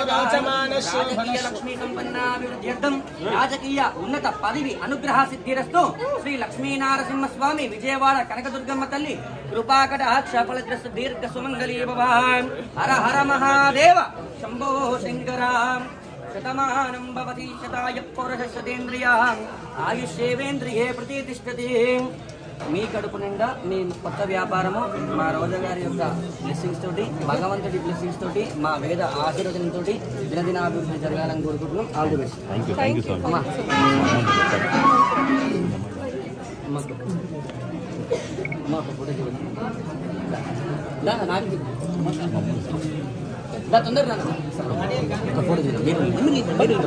రాజకీయ లక్ష్మీ సంపన్నాభివృద్ధ్యర్థం రాజకీయ ఉన్నత పదవి అనుగ్రహ సిద్ధిరస్తు శ్రీ లక్ష్మీనారసింహ స్వామి విజయవాడ కనకదుర్గమ్మ తల్లి కృపాకట క్షఫలగ్రస్త దీర్ఘ సుమంగళీ భవాన్ హర హర మహాదేవ శంభో శంకర శతమానం భవతి శతాయ పౌరుష శతేంద్రియ ఆయుష్యేవేంద్రియే ప్రతిష్టతి మీ కడుపు నిండా మీ కొత్త వ్యాపారము మా రోజా గారి యొక్క బ్లెస్సింగ్స్ తోటి భగవంతుడి బ్లెస్సింగ్స్ తోటి మా వేద ఆశీర్వచనంతో దినదినాభివృద్ధి జరగాలని కోరుకుంటున్నాం all the best thank you thank you so అమ్మా మచ్ అమ్మా అమ్మా ఒక ఫోటో చూడండి దా, దా, నాకు చూడు. దా, తొందరగా రా. ఒక ఫోటో చూడు. మీరు మీరు- మీరు-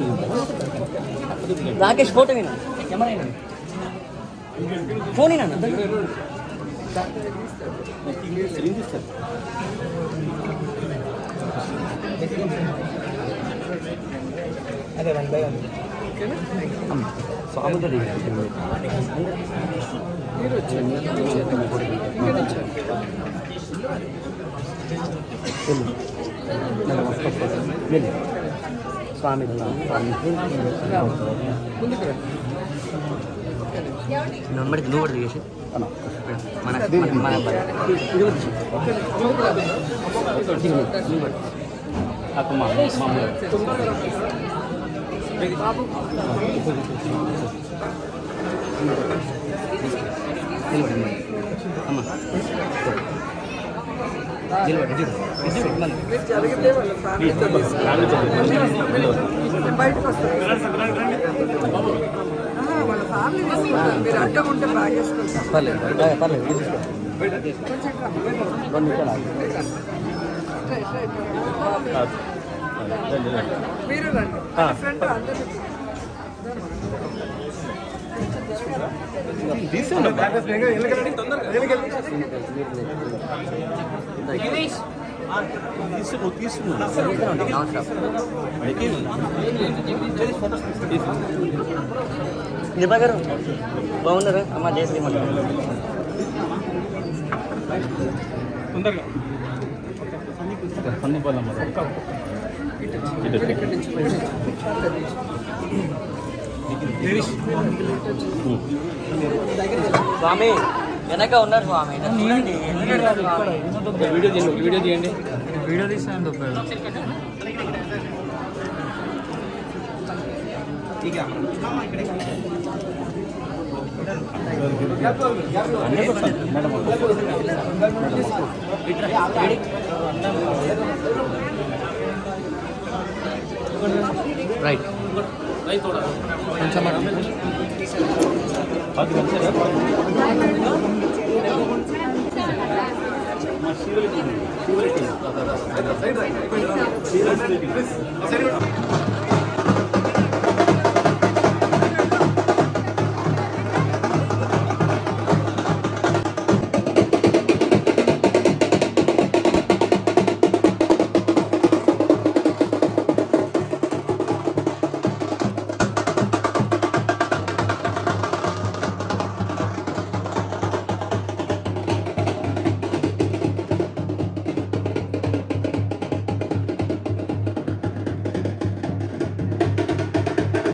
మీరు- రాకేష్ ఫోటో వినా కెమెరా వినండి ఫోన్ వినా స్వామితో స్వామి నెంబర్కి నువ్వు కూడా దిగేసి మన మన మన అమ్మా మామూలు అమ్మ నిలబడి చూడు ఇది చూడు మళ్ళీ బయటకు వస్తారు వాళ్ళ ఫ్యామిలీ తీసుకుంటారు మీరు అడ్డం ఉంటే బాగా చేసుకుంటారు పర్లేదు పర్లేదు, పర్లేదు ఇది తీసుకో. రెండు నిమిషాలు ఆగు. మీరు రండి ఫ్రెండ్ అందరూ నిర్మల్ గారు బాగున్నారా అమ్మ జయశ్రీ తొందరగా అన్ని పోదాం స్వామి వెనక ఉన్నారు స్వామి చూడండి ఎల్లుండి స్వామి. వీడియో తీయండి వీడియో తీయండి వీడియో తీసాను రైట్ పది నిమిషాలు సైడ్